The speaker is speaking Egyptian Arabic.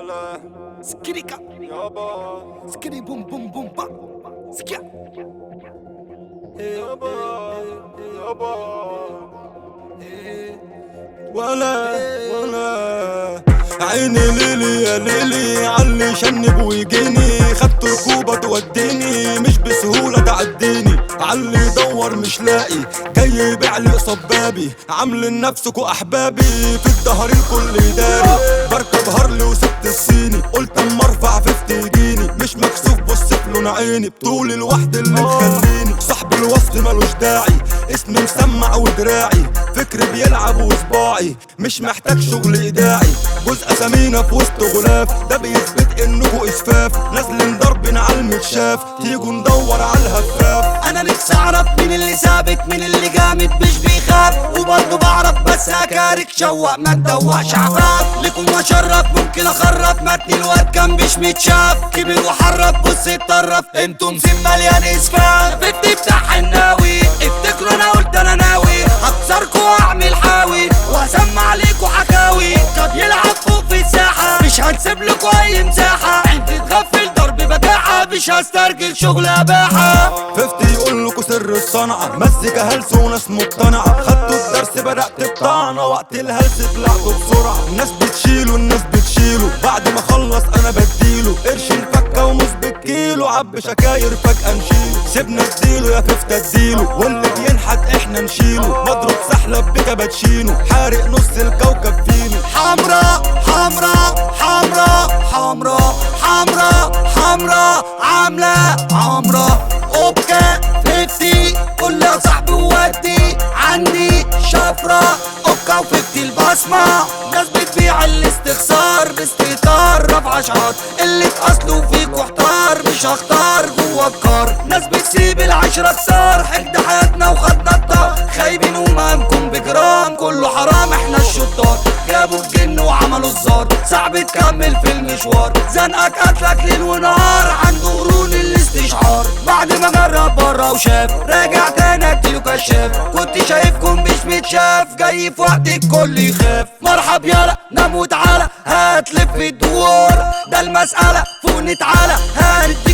ولا سكريكا يابا سكري بوم بوم بوم با سكيا يابا يابا ولا ولا عيني ليلي يا ليلي علي شنب ويجيني خدت ركوبة توديني مش بسهولة تعديني علي دور مش لاقي جاي يبيع لي صبابي عامل نفسكوا احبابي في الظهر الكل داري بركب هارلي وسبت الصيني قلت اما ارفع فيفتي يجيني مش مكسوف بص في لون عيني بطول الوحد اللي مخليني صاحب الوصف ملوش داعي اسمي مسمع ودراعي فكري بيلعب وصباعي مش محتاج شغل ايداعي جزء اسامينا في وسط غلاف ده بيثبت انكوا اسفاف نازلين ضرب على المتشاف تيجوا ندور على الهفاف انا نفسي اعرف مين اللي ثابت مين اللي جامد مش بيخاف وبرضه بعرف بس اكارك شوق ما تدوقش عفاف لكم واشرف ممكن اخرف متني الواد كان مش متشاف كبر وحرف بص اتطرف انتم سن مليان اسفاف فت بتاع حناوي افتكروا انا قلت انا ناوي هكسركوا واعمل حاوي وهسمع عليكوا حكاوي كان يلعب فوق في الساحه مش هنسيب لكوا اي مساحه انت تغفل ضرب بداحه مش هسترجل شغل اباحه ففتي يقول لكم سر الصنعة مزيكا هلس وناس مقتنعة خدتوا الدرس بدأت بطعنة وقت الهلس طلعتوا بسرعة الناس بتشيله الناس بتشيله بعد ما خلص انا بديله قرش الفكة وموز بالكيلو عب شكاير فجأة نشيله سيبنا اديله يا ففتة اديله واللي بينحت احنا نشيله مضروب سحلب بكباتشينو حارق نص الكوكب فينو حمرا حمرا حمرا حمرا حمرا حمرا عاملة عمرا اوكا فتي قول يا صاحبي ودي عندي شفرة اوكا وفتي البصمة ناس بتبيع الاستخسار باستهتار رفع شعار اللي اصله فيكوا احتار مش هختار جوا الكار ناس بتسيب العشرة كسار حقد حياتنا وخدنا الطار خايبين ومهمكم بجرام كله حرام احنا الشطار جابوا الجن وعملوا الزار صعب تكمل في المشوار زنقك قتلك ليل ونهار عنده قرون الاستشعار بعد ما جرب بره وشاف راجع تاني اديله كشاف كنت شايفكم مش متشاف جاي في وقت الكل يخاف مرحب يالا نام وتعالى هتلف الدور ده المسألة فوق نتعالى هندي